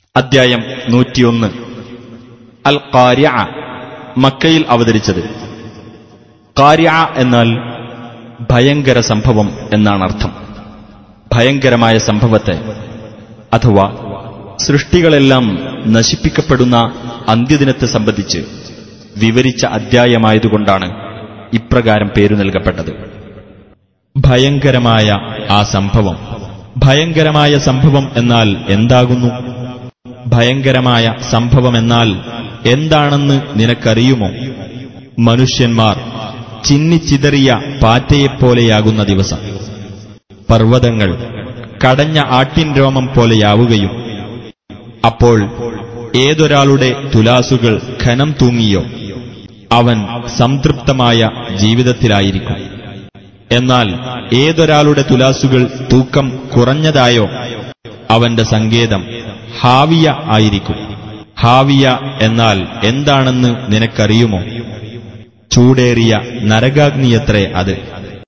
അദ്ധ്യായം നൂറ്റിയൊന്ന് അൽ കാര്യ മക്കയിൽ അവതരിച്ചത് കാര്യ എന്നാൽ ഭയങ്കര സംഭവം എന്നാണ് അർത്ഥം ഭയങ്കരമായ സംഭവത്തെ അഥവാ സൃഷ്ടികളെല്ലാം നശിപ്പിക്കപ്പെടുന്ന അന്ത്യദിനത്തെ സംബന്ധിച്ച് വിവരിച്ച അധ്യായമായതുകൊണ്ടാണ് ഇപ്രകാരം പേരു നൽകപ്പെട്ടത് ഭയങ്കരമായ ആ സംഭവം ഭയങ്കരമായ സംഭവം എന്നാൽ എന്താകുന്നു ഭയങ്കരമായ സംഭവമെന്നാൽ എന്താണെന്ന് നിനക്കറിയുമോ മനുഷ്യന്മാർ ചിന്നിച്ചിതറിയ പാറ്റയെപ്പോലെയാകുന്ന ദിവസം പർവ്വതങ്ങൾ കടഞ്ഞ ആട്ടിൻ രോമം പോലെയാവുകയും അപ്പോൾ ഏതൊരാളുടെ തുലാസുകൾ ഖനം തൂങ്ങിയോ അവൻ സംതൃപ്തമായ ജീവിതത്തിലായിരിക്കും എന്നാൽ ഏതൊരാളുടെ തുലാസുകൾ തൂക്കം കുറഞ്ഞതായോ അവന്റെ സങ്കേതം ഹാവിയ ആയിരിക്കും ഹാവിയ എന്നാൽ എന്താണെന്ന് നിനക്കറിയുമോ ചൂടേറിയ നരകാഗ്നിയത്രേ അത്